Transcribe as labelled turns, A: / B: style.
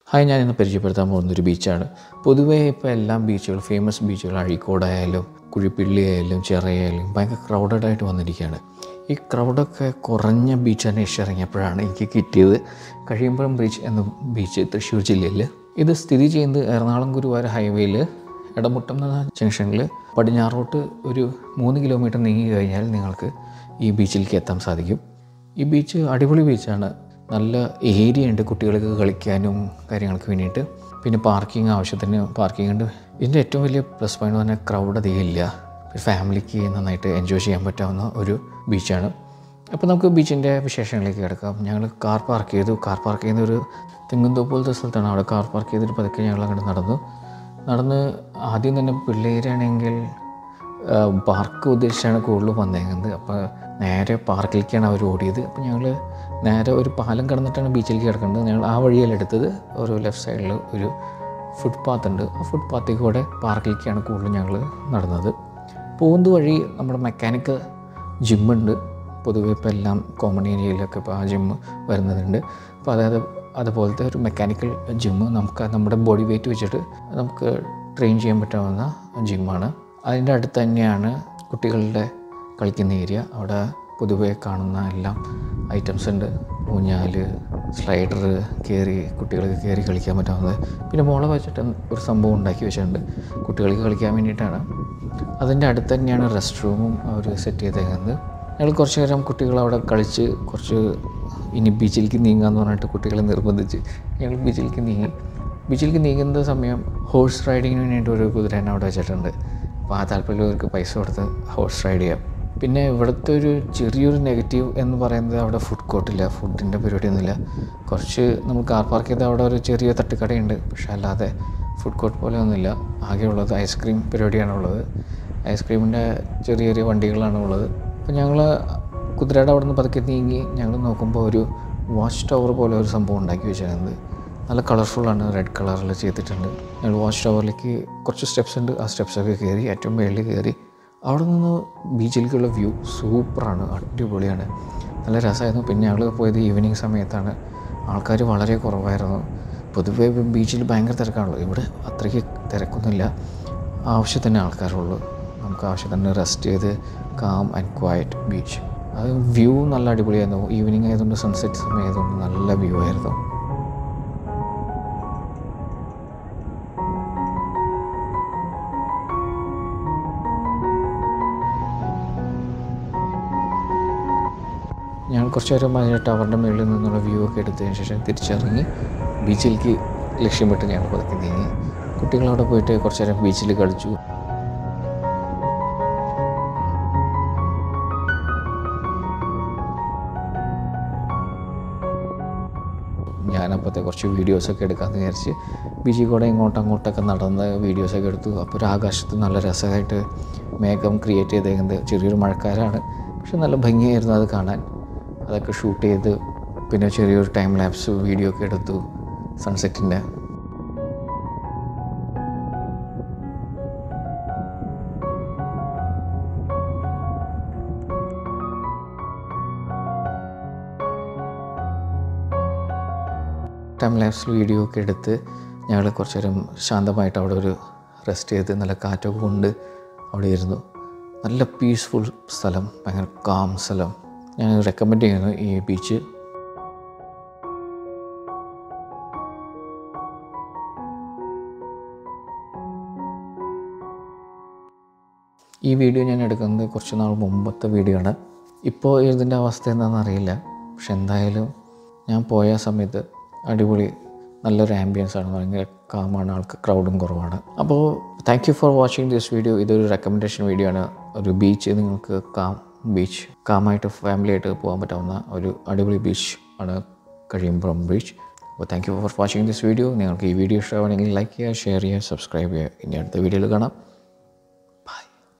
A: hi ഞാൻ ഇന്ന് പരിചയപ്പെടുത്താൻ പോകുന്ന ഒരു ബീച്ചാണ് പൊതുവേ ഇപ്പോൾ എല്ലാ ബീച്ചുകൾ ഫേമസ് ബീച്ചുകൾ അഴീക്കോടായാലും കുഴിപ്പിള്ളി ആയാലും ചിറയായാലും ഭയങ്കര ക്രൗഡഡ് ആയിട്ട് വന്നിരിക്കുകയാണ് ഈ ക്രൗഡൊക്കെ കുറഞ്ഞ ബീച്ച് അന്വേഷിച്ച് ഇറങ്ങിയപ്പോഴാണ് എനിക്ക് കിട്ടിയത് കഴിയുമ്പുറം ബീച്ച് എന്ന ബീച്ച് തൃശ്ശൂർ ജില്ലയിൽ ഇത് സ്ഥിതി ചെയ്യുന്നത് എറണാകുളം ഗുരുവായൂർ ഹൈവേയിൽ ഇടമുട്ടം എന്ന ജംഗ്ഷനിൽ പടിഞ്ഞാറോട്ട് ഒരു മൂന്ന് കിലോമീറ്റർ നീങ്ങി കഴിഞ്ഞാൽ നിങ്ങൾക്ക് ഈ ബീച്ചിലേക്ക് എത്താൻ സാധിക്കും ഈ ബീച്ച് അടിപൊളി ബീച്ചാണ് നല്ല ഏരിയ ഉണ്ട് കുട്ടികൾക്ക് കളിക്കാനും കാര്യങ്ങൾക്ക് വേണ്ടിയിട്ട് പിന്നെ പാർക്കിംഗ് ആവശ്യത്തിന് പാർക്കിംഗ് ഉണ്ട് ഇതിൻ്റെ ഏറ്റവും വലിയ പ്ലസ് പോയിന്റ് പറഞ്ഞാൽ ക്രൗഡ് അധികം ഇല്ല ഫാമിലിക്ക് നന്നായിട്ട് എൻജോയ് ചെയ്യാൻ പറ്റാവുന്ന ഒരു ബീച്ചാണ് അപ്പോൾ നമുക്ക് ബീച്ചിൻ്റെ വിശേഷങ്ങളിലേക്ക് കിടക്കാം ഞങ്ങൾ കാർ പാർക്ക് ചെയ്തു കാർ പാർക്ക് ചെയ്യുന്ന ഒരു തെങ്ങുന്തോ പോലത്തെ സ്ഥലത്താണ് അവിടെ കാർ പാർക്ക് ചെയ്തിട്ട് പതുക്കെ ഞങ്ങൾ അങ്ങോട്ട് നടന്നു നടന്ന് ആദ്യം തന്നെ പിള്ളേരാണെങ്കിൽ പാർക്ക് ഉദ്ദേശിച്ചാണ് കൂടുതൽ വന്നേക്കുന്നത് അപ്പോൾ നേരെ പാർക്കിലേക്കാണ് അവർ ഓടിയത് അപ്പോൾ ഞങ്ങൾ നേരെ ഒരു പാലം കടന്നിട്ടാണ് ബീച്ചിലേക്ക് കിടക്കുന്നത് ഞങ്ങൾ ആ വഴിയല്ല എടുത്തത് ഒരു ലെഫ്റ്റ് സൈഡിൽ ഒരു ഫുട്പാത്ത് ഉണ്ട് ആ ഫുട്പാത്തിൽ കൂടെ പാർക്കിലേക്കാണ് കൂടുതൽ ഞങ്ങൾ നടന്നത് പോകുന്നത് വഴി നമ്മുടെ മെക്കാനിക്കൽ ജിമ്മുണ്ട് പൊതുവെ ഇപ്പോൾ എല്ലാം കോമൺ ഏരിയയിലൊക്കെ ഇപ്പോൾ ആ ജിമ്മ് വരുന്നതുണ്ട് അപ്പോൾ അതായത് അതുപോലത്തെ ഒരു മെക്കാനിക്കൽ ജിമ്മ് നമുക്ക് നമ്മുടെ ബോഡി വെയിറ്റ് വെച്ചിട്ട് നമുക്ക് ട്രെയിൻ ചെയ്യാൻ പറ്റാവുന്ന ജിമ്മാണ് അതിൻ്റെ അടുത്ത് തന്നെയാണ് കുട്ടികളുടെ കളിക്കുന്ന ഏരിയ അവിടെ പൊതുവെ കാണുന്ന എല്ലാം ഐറ്റംസ് ഉണ്ട് ഊഞ്ഞാൽ സ്ലൈഡർ കയറി കുട്ടികൾക്ക് കയറി കളിക്കാൻ പറ്റാവുന്നത് പിന്നെ മുള വെച്ചിട്ട് ഒരു സംഭവം ഉണ്ടാക്കി വെച്ചിട്ടുണ്ട് കുട്ടികൾക്ക് കളിക്കാൻ വേണ്ടിയിട്ടാണ് അതിൻ്റെ അടുത്ത് തന്നെയാണ് റെസ്റ്റ് റൂമും അവർ സെറ്റ് ചെയ്തേക്കുന്നത് ഞങ്ങൾ കുറച്ച് നേരം കുട്ടികൾ അവിടെ കളിച്ച് കുറച്ച് ഇനി ബീച്ചിലേക്ക് നീങ്ങാന്ന് പറഞ്ഞിട്ട് കുട്ടികളെ നിർബന്ധിച്ച് ഞങ്ങൾ ബീച്ചിലേക്ക് നീങ്ങി ബീച്ചിലേക്ക് നീങ്ങുന്ന സമയം ഹോഴ്സ് റൈഡിങ്ങിന് വേണ്ടിയിട്ട് ഒരു കുതിരേനെ അവിടെ വെച്ചിട്ടുണ്ട് അപ്പോൾ ആ താല്പര്യമുള്ളവർക്ക് പൈസ കൊടുത്ത് ഹോഴ്സ് റൈഡ് ചെയ്യാം പിന്നെ ഇവിടുത്തെ ഒരു ചെറിയൊരു നെഗറ്റീവ് എന്ന് പറയുന്നത് അവിടെ ഫുഡ് കോർട്ടില്ല ഫുഡിൻ്റെ പരിപാടിയൊന്നുമില്ല കുറച്ച് നമ്മൾ കാർ പാർക്ക് ചെയ്ത അവിടെ ഒരു ചെറിയ തട്ടുകടയുണ്ട് പക്ഷേ അല്ലാതെ ഫുഡ് കോർട്ട് പോലെ ഒന്നുമില്ല ആകെയുള്ളത് ഐസ്ക്രീം പരിപാടിയാണുള്ളത് ഐസ്ക്രീമിൻ്റെ ചെറിയ ചെറിയ വണ്ടികളാണ് ഉള്ളത് അപ്പോൾ ഞങ്ങൾ കുതിരയുടെ അവിടെ നിന്ന് പതുക്കെ നീങ്ങി ഞങ്ങൾ നോക്കുമ്പോൾ ഒരു വാച്ച് ടവർ പോലെ ഒരു സംഭവം ഉണ്ടാക്കി വെച്ചിരുന്നത് നല്ല കളർഫുള്ളാണ് റെഡ് കളറിൽ ചെയ്തിട്ടുണ്ട് ഞങ്ങൾ വാച്ച് ടവറിലേക്ക് കുറച്ച് സ്റ്റെപ്സ് ഉണ്ട് ആ സ്റ്റെപ്സൊക്കെ കയറി ഏറ്റവും മേളിൽ കയറി അവിടെ നിന്ന് ബീച്ചിലേക്കുള്ള വ്യൂ സൂപ്പറാണ് അടിപൊളിയാണ് നല്ല രസമായിരുന്നു പിന്നെ ഞങ്ങൾ പോയത് ഈവനിങ് സമയത്താണ് ആൾക്കാർ വളരെ കുറവായിരുന്നു പൊതുവേ ബീച്ചിൽ ഭയങ്കര തിരക്കാണല്ലോ ഇവിടെ അത്രയ്ക്ക് തിരക്കൊന്നുമില്ല ആവശ്യത്തിന് ആൾക്കാരുള്ളൂ നമുക്ക് ആവശ്യത്തിന് റെസ്റ്റ് ചെയ്ത് കാം ആൻഡ് ക്വയറ്റ് ബീച്ച് അത് വ്യൂ നല്ല അടിപൊളിയായിരുന്നു ഈവനിങ് ആയതുകൊണ്ട് സൺസെറ്റ് സമയം ആയതുകൊണ്ട് നല്ല വ്യൂ ആയിരുന്നു ഞങ്ങൾ കുറച്ച് നേരം അതിൻ്റെ ടവറിൻ്റെ മുകളിൽ നിന്നുള്ള വ്യൂ ഒക്കെ എടുത്തതിന് ശേഷം തിരിച്ചിറങ്ങി ബീച്ചിലേക്ക് ലക്ഷ്യമിട്ട് ഞങ്ങൾ പതുക്കെ നീങ്ങി കുട്ടികളവിടെ പോയിട്ട് കുറച്ച് നേരം ബീച്ചിൽ കളിച്ചു ഞാനപ്പോഴത്തെ കുറച്ച് വീഡിയോസൊക്കെ എടുക്കാമെന്ന് വിചാരിച്ച് ബീച്ചിൽ കൂടെ ഇങ്ങോട്ടും അങ്ങോട്ടൊക്കെ നടന്ന് വീഡിയോസൊക്കെ എടുത്തു അപ്പോൾ ഒരു ആകാശത്ത് നല്ല രസമായിട്ട് മേഘം ക്രിയേറ്റ് ചെയ്തേക്കുന്നത് ചെറിയൊരു മഴക്കാരാണ് പക്ഷെ നല്ല ഭംഗിയായിരുന്നു അത് കാണാൻ അതൊക്കെ ഷൂട്ട് ചെയ്ത് പിന്നെ ചെറിയൊരു ടൈം ലാപ്സ് വീഡിയോ ഒക്കെ എടുത്തു സൺസെറ്റിൻ്റെ ടൈം ലാപ്സ് വീഡിയോ ഒക്കെ എടുത്ത് ഞങ്ങൾ കുറച്ച് നേരം ശാന്തമായിട്ട് അവിടെ ഒരു റെസ്റ്റ് ചെയ്ത് നല്ല കാറ്റൊക്കെ കൊണ്ട് അവിടെ ഇരുന്നു നല്ല പീസ്ഫുൾ സ്ഥലം ഭയങ്കര കാം സ്ഥലം ഞാൻ റെക്കമെൻഡ് ചെയ്യുന്നു ഈ ബീച്ച് ഈ വീഡിയോ ഞാൻ എടുക്കുന്നത് കുറച്ച് നാൾ മുമ്പത്തെ വീഡിയോ ആണ് ഇപ്പോൾ ഇതിൻ്റെ അവസ്ഥ എന്താണെന്ന് അറിയില്ല പക്ഷെ എന്തായാലും ഞാൻ പോയ സമയത്ത് അടിപൊളി നല്ലൊരു ആംബിയൻസ് ആണ് ഭയങ്കര കാമാണ് ആൾക്ക് ക്രൗഡും കുറവാണ് അപ്പോൾ thank you for watching this video ഇതൊരു റെക്കമെൻഡേഷൻ വീഡിയോ ആണ് ഒരു ബീച്ച് നിങ്ങൾക്ക് കാം ബീച്ച് കാമായിട്ട് ഫാമിലി ആയിട്ട് പോകാൻ പറ്റാവുന്ന ഒരു അടിപൊളി ബീച്ച് ആണ് കഴിയുമ്പുറം ബീച്ച് അപ്പോൾ thank you for watching this video നിങ്ങൾക്ക് ഈ വീഡിയോ ഇഷ്ടമാണെങ്കിൽ ലൈക്ക് ചെയ്യുക ഷെയർ ചെയ്യുക സബ്സ്ക്രൈബ് ചെയ്യുക ഇനി അടുത്ത വീഡിയോയിൽ കാണാം